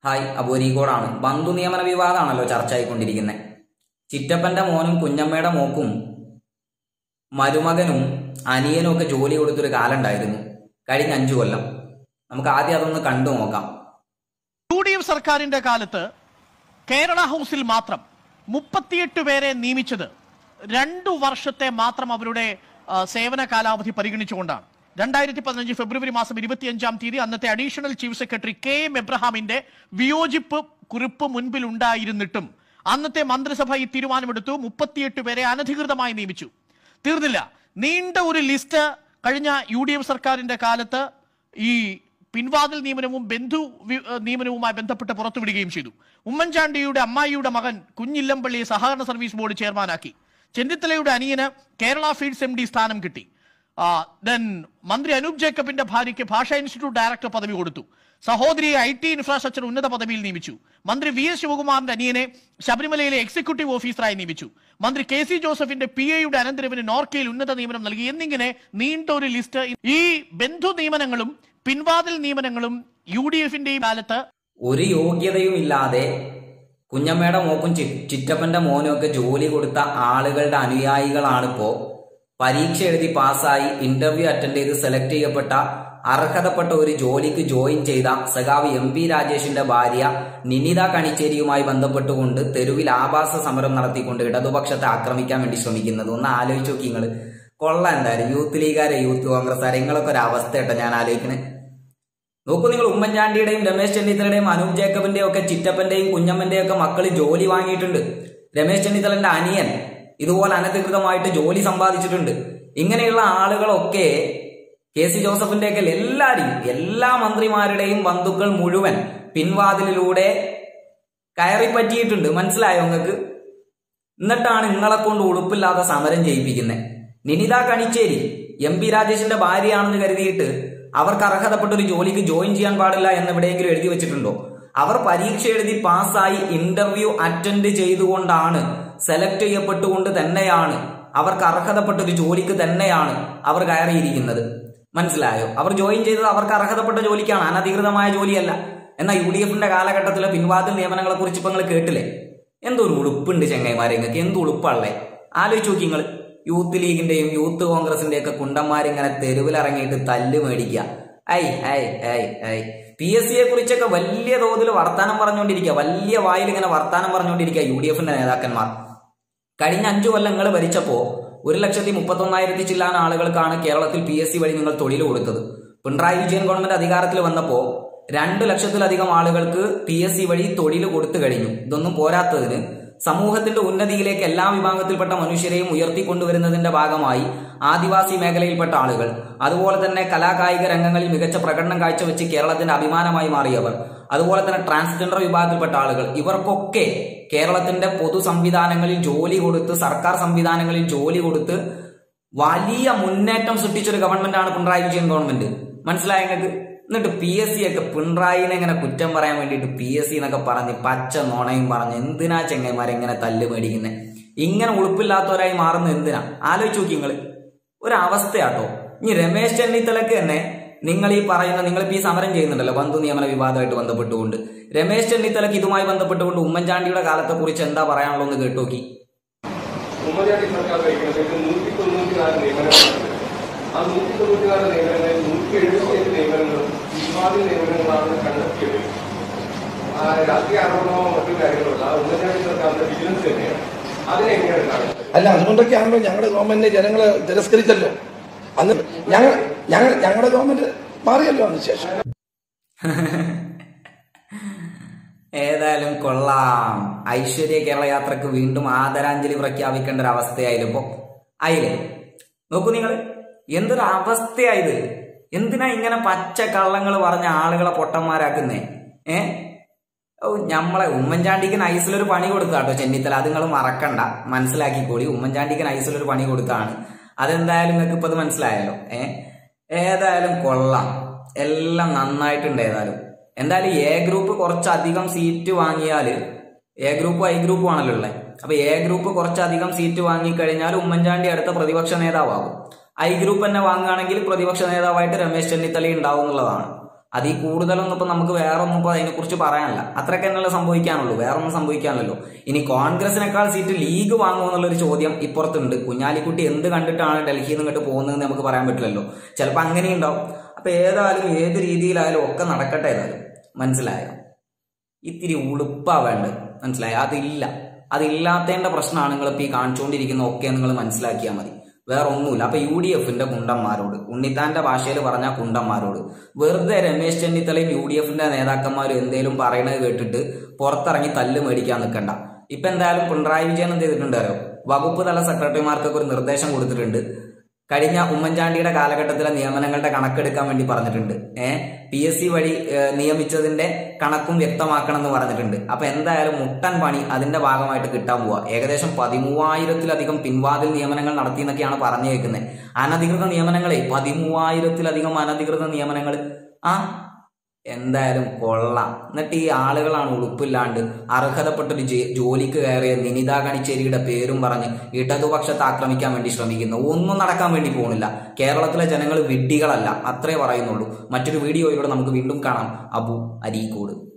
hi അബോരിക്കോടാണ് ബന്ധു നിയമന വിവാദമാണല്ലോ ചർച്ചയായിക്കൊണ്ടിരിക്കുന്നത് ചിറ്റപ്പന്റെ മോനും കുഞ്ഞമ്മയുടെ മോക്കും മരുമകനും അനിയനും ഒക്കെ ജോലി കൊടുത്തൊരു കാലം ഉണ്ടായിരുന്നു കഴിഞ്ഞ അഞ്ചു കൊല്ലം നമുക്ക് ആദ്യം അതൊന്ന് കണ്ടു നോക്കാം യു ഡി എഫ് സർക്കാരിന്റെ കാലത്ത് കേരള ഹൗസിൽ മാത്രം മുപ്പത്തിയെട്ട് പേരെ നിയമിച്ചത് രണ്ടു വർഷത്തെ മാത്രം അവരുടെ ആ, സേവന കാലാവധി പരിഗണിച്ചുകൊണ്ടാണ് രണ്ടായിരത്തി പതിനഞ്ച് ഫെബ്രുവരി മാസം ഇരുപത്തിയഞ്ചാം തീയതി അന്നത്തെ additional chief secretary K M എബ്രഹാമിന്റെ വിയോജിപ്പ് കുറിപ്പ് മുൻപിൽ ഉണ്ടായിരുന്നിട്ടും അന്നത്തെ മന്ത്രിസഭ ഈ തീരുമാനമെടുത്തു മുപ്പത്തിയെട്ട് പേരെ അനധികൃതമായി നിയമിച്ചു തീർന്നില്ല നീണ്ട ഒരു ലിസ്റ്റ് കഴിഞ്ഞ യു ഡി എഫ് സർക്കാരിന്റെ കാലത്ത് ഈ പിൻവാതിൽ നിയമനവും ബന്ധു വി- ഏഹ് നിയമനവുമായി ബന്ധപ്പെട്ട് പുറത്തുവിടുകയും ചെയ്തു ഉമ്മൻചാണ്ടിയുടെ അമ്മായിയുടെ മകൻ കുഞ്ഞില്ലമ്പള്ളിയെ സഹകരണ സർവീസ് ബോർഡ് ചെയർമാനാക്കി ചെന്നിത്തലയുടെ അനിയന് കേരള ഫീഡ്സ് എം ഡി സ്ഥാനം കിട്ടി ദെൻ മന്ത്രി അനൂപ് ജേക്കബിന്റെ ഭാര്യയ്ക്ക് ഭാഷാ ഇൻസ്റ്റിറ്റ്യൂട്ട് ഡയറക്ടർ പദവി കൊടുത്തു സഹോദരിയെ ഐ ടി ഇൻഫ്രാസ്ട്രക്ചർ ഉന്നത പദവിയിൽ നിയമിച്ചു മന്ത്രി വി എസ് ശിവകുമാറിന്റെ അനിയനെ ശബരിമലയിലെ എക്സിക്യൂട്ടീവ് ഓഫീസറായി നിയമിച്ചു മന്ത്രി കെ സി ജോസഫിന്റെ പി എയുടെ അനന്തരവിന് നോർക്കയിൽ ഉന്നത നിയമനം നൽകി എന്നിങ്ങനെ നീണ്ട ഒരു ലിസ്റ്റ് ഈ ബന്ധു നിയമനങ്ങളും പിൻവാതിൽ നിയമനങ്ങളും യു ഡി എഫിന്റെയും കാലത്ത് ഒരു യോഗ്യതയും ഇല്ലാതെ കുഞ്ഞമ്മയുടെ മോക്കും ചി ചിറ്റപ്പന്റെ മോനും ഒക്കെ ജോലി കൊടുത്ത ആളുകളുടെ അനുയായികളാണിപ്പോ പരീക്ഷ എഴുതി പാസ്സായി ഇന്റർവ്യൂ അറ്റൻഡ് ചെയ്ത് സെലക്ട് ചെയ്യപ്പെട്ട അർഹതപ്പെട്ട ഒരു ജോലിക്ക് ജോയിൻ ചെയ്ത സഖാവ് എം പി രാജേഷിന്റെ ഭാര്യ നിനിത കണിച്ചേരിയുമായി ബന്ധപ്പെട്ടുകൊണ്ട് തെരുവിൽ ആഭാസ സമരം നടത്തിക്കൊണ്ട് ഇടതുപക്ഷത്തെ ആക്രമിക്കാൻ വേണ്ടി ശ്രമിക്കുന്നത് ഒന്ന് ആലോചിച്ച് നോക്കി നിങ്ങൾ കൊള്ളാം എന്തായാലും യൂത്ത് ലീഗാരെ യൂത്ത് കോൺഗ്രസ്സുകാരെ നിങ്ങളൊക്കെ ഒരു അവസ്ഥ കേട്ടോ ഞാൻ ആലോചിക്കുന്നത് നോക്കൂ നിങ്ങൾ ഉമ്മൻചാണ്ടിയുടെയും രമേശ് ചെന്നിത്തലയുടെയും അനൂപ് ജേക്കബിന്റെയും ഒക്കെ ചിറ്റപ്പന്റെയും കുഞ്ഞമ്മന്റെയും ഒക്കെ മക്കൾ ജോലി വാങ്ങിയിട്ടുണ്ട് രമേശ് ചെന്നിത്തലന്റെ അനിയൻ ഇതുപോലെ അനധികൃതമായിട്ട് ജോലി സമ്പാദിച്ചിട്ടുണ്ട് ഇങ്ങനെയുള്ള ആളുകളൊക്കെ കെ സി ജോസഫിന്റെ ഒക്കെ എല്ലാവരെയും എല്ലാ മന്ത്രിമാരുടെയും ബന്ധുക്കൾ മുഴുവൻ പിൻവാതിലിലൂടെ കയറി പറ്റിയിട്ടുണ്ട് മനസ്സിലായോ നിങ്ങൾക്ക് എന്നിട്ടാണ് നിങ്ങളെ കൊണ്ട് ഉടുപ്പില്ലാതെ സമരം ചെയ്യിപ്പിക്കുന്നത് നിനിത കണിച്ചേരി എം പി രാജേഷിന്റെ ഭാര്യയാണെന്ന് കരുതിയിട്ട് അവർക്ക് അർഹതപ്പെട്ട ഒരു ജോലിക്ക് ജോയിൻ ചെയ്യാൻ പാടില്ല എന്ന് എവിടെയെങ്കിലും എഴുതി വെച്ചിട്ടുണ്ടോ അവർ പരീക്ഷ എഴുതി പാസ്സായി ഇന്റർവ്യൂ അറ്റൻഡ് ചെയ്തുകൊണ്ടാണ് സെലക്ട് ചെയ്യപ്പെട്ടുകൊണ്ട് തന്നെയാണ് അവർക്ക് അർഹതപ്പെട്ട ഒരു ജോലിക്ക് തന്നെയാണ് അവർ കയറിയിരിക്കുന്നത് മനസ്സിലായോ അവർ ജോയിൻ ചെയ്തത് അവർക്ക് അർഹതപ്പെട്ട ജോലിക്കാണ് അനധികൃതമായ ജോലിയല്ല എന്നാൽ യു ഡി എഫിന്റെ കാലഘട്ടത്തിലെ പിൻവാതിൽ നിയമനങ്ങളെ കുറിച്ച് ഇപ്പൊ നിങ്ങൾ കേട്ടില്ലേ എന്തോ ഒരു ഉളുപ്പുണ്ട് ചെങ്ങൈമാരെ നിങ്ങൾക്ക് എന്ത് ഉളുപ്പുള്ളേ ആലോചിച്ച് നോക്കി നിങ്ങൾ യൂത്ത് ലീഗിന്റെയും യൂത്ത് കോൺഗ്രസിന്റെയും ഒക്കെ കുണ്ടന്മാരിങ്ങനെ തെരുവിലിറങ്ങിയിട്ട് തല്ല് മേടിക്കുക I I I I P S സിയെ കുറിച്ചൊക്കെ വലിയ തോതിൽ വർത്താനം പറഞ്ഞുകൊണ്ടിരിക്കുക വലിയ വായിൽ ഇങ്ങനെ വർത്താനം പറഞ്ഞുകൊണ്ടിരിക്കുക യു ഡി എഫിന്റെ നേതാക്കന്മാർ കഴിഞ്ഞ അഞ്ചു കൊല്ലം നിങ്ങൾ ഭരിച്ചപ്പോ ഒരു ലക്ഷത്തി മുപ്പത്തൊന്നായിരത്തി ചില്ലാൻ ആളുകൾക്കാണ് കേരളത്തിൽ പി എസ് സി വഴി നിങ്ങൾ തൊഴിൽ കൊടുത്തത് പിണറായി വിജയൻ ഗവൺമെന്റ് അധികാരത്തിൽ വന്നപ്പോ രണ്ട് ലക്ഷത്തിലധികം ആളുകൾക്ക് പി എസ് സി വഴി തൊഴിൽ കൊടുത്തു കഴിഞ്ഞു ഇതൊന്നും പോരാത്തതിന് സമൂഹത്തിന്റെ ഉന്നതിയിലേക്ക് എല്ലാ വിഭാഗത്തിൽപ്പെട്ട മനുഷ്യരെയും ഉയർത്തിക്കൊണ്ടുവരുന്നതിന്റെ ഭാഗമായി ആദിവാസി മേഖലയിൽപ്പെട്ട ആളുകൾ അതുപോലെ തന്നെ കലാകായിക രംഗങ്ങളിൽ മികച്ച പ്രകടനം കാഴ്ചവെച്ച് കേരളത്തിന്റെ അഭിമാനമായി മാറിയവർ അതുപോലെ തന്നെ ട്രാൻസ്ജെൻഡർ വിഭാഗത്തിൽപ്പെട്ട ആളുകൾ ഇവർക്കൊക്കെ കേരളത്തിന്റെ പൊതു സംവിധാനങ്ങളിൽ ജോലി കൊടുത്ത് സർക്കാർ സംവിധാനങ്ങളിൽ ജോലി കൊടുത്ത് വലിയ മുന്നേറ്റം സൃഷ്ടിച്ചൊരു ഗവൺമെന്റാണ് പിണറായി വിജയൻ ഗവൺമെന്റ് മനസ്സിലായ നിങ്ങൾക്ക് എന്നിട്ട് പി എസ് സി ഒക്കെ പിണറായിനെ ഇങ്ങനെ കുറ്റം പറയാൻ വേണ്ടിയിട്ട് പി എസ് സി എന്നൊക്കെ പറഞ്ഞ് പച്ച നോണയും പറഞ്ഞ് എന്തിനാ ചെങ്ങന്മാരെ ഇങ്ങനെ തല്ല് മേടിക്കുന്നത് ഇങ്ങനെ ഉളുപ്പില്ലാത്തവരായി മാറുന്നത് എന്തിനാ ആലോചിച്ച് നോക്കി നിങ്ങൾ ഒരു അവസ്ഥയാട്ടോ ഇനി രമേശ് ചെന്നിത്തലക്ക് തന്നെ നിങ്ങൾ ഈ പറയുന്ന നിങ്ങളിപ്പോ ഈ സമരം ചെയ്യുന്നുണ്ടല്ലോ ബന്ധു നിയമന വിവാദമായിട്ട് ബന്ധപ്പെട്ടുകൊണ്ട് രമേശ് ചെന്നിത്തലക്ക് ഇതുമായി ബന്ധപ്പെട്ടുകൊണ്ട് ഉമ്മൻചാണ്ടിയുടെ കാലത്തെ കുറിച്ച് എന്താ പറയാനുള്ളൂ എന്ന് കേട്ടു നോക്കി ഉമ്മൻചാണ്ടി സർക്കാർ ഭരിക്കുന്നതിൽ നൂറ്റി തൊണ്ണൂറ്റിനാല് നിയമനങ്ങളുണ്ട് ആ നൂറ്റി തൊണ്ണൂറ്റിനാല് നിയമനങ്ങളിൽ നൂറ്റി എഴുപത്തിയേഴ് നിയമനങ്ങളും വിവാദി നിയമനങ്ങളാണ് കണ്ടെത്തിയത് ആ രാഷ്ട്രീയ ആരോപണമോ മറ്റു കാര്യങ്ങളല്ല ആ ഉമ്മൻചാണ്ടി സർക്കാരിന്റെ വിജിലൻസ് തന്നെയാണ് അതിനെ എങ്ങനെയാണ് കാണുന്നത് അല്ല അതുകൊണ്ടൊക്കെയാണല്ലോ ഞങ്ങളുടെ ഗവൺമെന്റിനെ ജനങ്ങൾ തിരസ്കരിച്ചല്ലോ അന്ന് ഞങ്ങൾ ഞങ്ങൾ ഞങ്ങളുടെ ഗവൺമെന്റ് മാറിയല്ലോ അതിന് ശേഷം ഏതായാലും കൊള്ളാം ഐശ്വര്യ കേരള യാത്രക്ക് വീണ്ടും ആദരാഞ്ജലി പ്രഖ്യാപിക്കേണ്ട ഒരു അവസ്ഥയായാലും ഇപ്പൊ ആയില്ലേ നോക്കൂ നിങ്ങൾ എന്തൊരു അവസ്ഥയായത് എന്തിനാ ഇങ്ങനെ പച്ച കള്ളങ്ങൾ പറഞ്ഞ ആളുകളെ പൊട്ടന്മാരാക്കുന്നേ ഏ ഓ ഞമ്മളെ ഉമ്മൻചാണ്ടിക്ക് നൈസിലൊരു പണി കൊടുത്താട്ടോ ചെന്നിത്തല അത് നിങ്ങൾ മറക്കണ്ട മനസ്സിലാക്കിക്കോളി ഉമ്മൻചാണ്ടിക്ക് നൈസിലൊരു പണി കൊടുത്താണ് അതെന്തായാലും നിങ്ങൾക്ക് ഇപ്പൊ അത് മനസ്സിലായല്ലോ ഏ ഏതായാലും കൊള്ളാം എല്ലാം നന്നായിട്ടുണ്ട് ഏതായാലും എന്തായാലും എ ഗ്രൂപ്പ് കുറച്ചധികം സീറ്റ് വാങ്ങിയാല് എ ഗ്രൂപ്പും ഐ ഗ്രൂപ്പും ആണല്ലോ ഉള്ളത് അപ്പൊ എ ഗ്രൂപ്പ് കുറച്ചധികം സീറ്റ് വാങ്ങിക്കഴിഞ്ഞാൽ ഉമ്മൻചാണ്ടി അടുത്ത പ്രതിപക്ഷ നേതാവാകും ഐ ഗ്രൂപ്പ് തന്നെ വാങ്ങുകയാണെങ്കിൽ പ്രതിപക്ഷ നേതാവായിട്ട് രമേശ് ചെന്നിത്തല ഉണ്ടാവും എന്നുള്ളതാണ് അതിൽ കൂടുതലൊന്നും ഇപ്പൊ നമുക്ക് വേറെ ഒന്നും ഇപ്പൊ അതിനെക്കുറിച്ച് പറയാനില്ല അത്രയൊക്കെ എന്നല്ലേ സംഭവിക്കാനുള്ളൂ വേറെ ഒന്നും സംഭവിക്കാനല്ലോ ഇനി കോൺഗ്രസിനേക്കാൾ സീറ്റ് ലീഗ് വാങ്ങുമെന്നുള്ളൊരു ചോദ്യം ഇപ്പുറത്തുണ്ട് കുഞ്ഞാലിക്കുട്ടി എന്ത് കണ്ടിട്ടാണ് ഡൽഹിയിൽ നിന്ന് ഇങ്ങോട്ട് പോകുന്നതെന്ന് നമുക്ക് പറയാൻ പറ്റില്ലല്ലോ ചിലപ്പോൾ അങ്ങനെയുണ്ടാവും അപ്പൊ ഏതായാലും ഏത് രീതിയിലായാലും ഒക്കെ നടക്കട്ടെ ഏതായാലും മനസ്സിലായോ ഇത്തിരി ഉളുപ്പാ വേണ്ടത് മനസ്സിലായോ അതില്ല അതില്ലാത്തതിന്റെ പ്രശ്നമാണ് നിങ്ങൾ ഇപ്പൊ ഈ കാണിച്ചുകൊണ്ടിരിക്കുന്ന ഒക്കെ നിങ്ങൾ മനസ്സിലാക്കിയാൽ മതി വേറെ ഒന്നുമില്ല അപ്പൊ യു ഡി എഫിന്റെ കുണ്ടന്മാരോട് ഉണ്ണിത്താന്റെ ഭാഷയിൽ പറഞ്ഞ കുണ്ടന്മാരോട് വെറുതെ രമേശ് ചെന്നിത്തലയും യു ഡി എഫിന്റെ നേതാക്കന്മാരും എന്തേലും പറയണത് കേട്ടിട്ട് പുറത്തിറങ്ങി തല്ല് മേടിക്കാൻ നിൽക്കണ്ട ഇപ്പൊ എന്തായാലും പിണറായി വിജയൻ എന്ത് ചെയ്തിട്ടുണ്ടോ വകുപ്പ് തല സെക്രട്ടറിമാർക്കൊക്കെ ഒരു നിർദ്ദേശം കൊടുത്തിട്ടുണ്ട് കഴിഞ്ഞ ഉമ്മൻചാണ്ടിയുടെ കാലഘട്ടത്തിലെ നിയമനങ്ങളുടെ കണക്കെടുക്കാൻ വേണ്ടി പറഞ്ഞിട്ടുണ്ട് ഏഹ് പി എസ് സി വഴി ഏഹ്, നിയമിച്ചതിന്റെ കണക്കും വ്യക്തമാക്കണം എന്ന് പറഞ്ഞിട്ടുണ്ട് അപ്പൊ എന്തായാലും മുട്ടൻ പണി അതിന്റെ ഭാഗമായിട്ട് കിട്ടാൻ പോവാ ഏകദേശം പതിമൂവായിരത്തിലധികം പിൻവാതിൽ നിയമനങ്ങൾ നടത്തി എന്നൊക്കെയാണ് പറഞ്ഞു കേൾക്കുന്നത് അനധികൃത നിയമനങ്ങളെ പതിമൂവായിരത്തിലധികം അനധികൃത നിയമനങ്ങൾ ആ എന്തായാലും കൊള്ളാം എന്നിട്ട് ഈ ആളുകളാണ് ഉളുപ്പില്ലാണ്ട് അർഹതപ്പെട്ടൊരു ജെ- ജോലിക്ക് കയറിയ നിനിത കണിച്ചേരിയുടെ പേരും പറഞ്ഞ് ഇടതുപക്ഷത്തെ ആക്രമിക്കാൻ വേണ്ടി ശ്രമിക്കുന്നു ഒന്നും നടക്കാൻ വേണ്ടി പോകുന്നില്ല കേരളത്തിലെ ജനങ്ങൾ വിഡ്ഢികളല്ല അത്രേ പറയുന്നുള്ളൂ മറ്റൊരു വീഡിയോയിലൂടെ നമുക്ക് വീണ്ടും കാണാം അബു അരീക്കോട്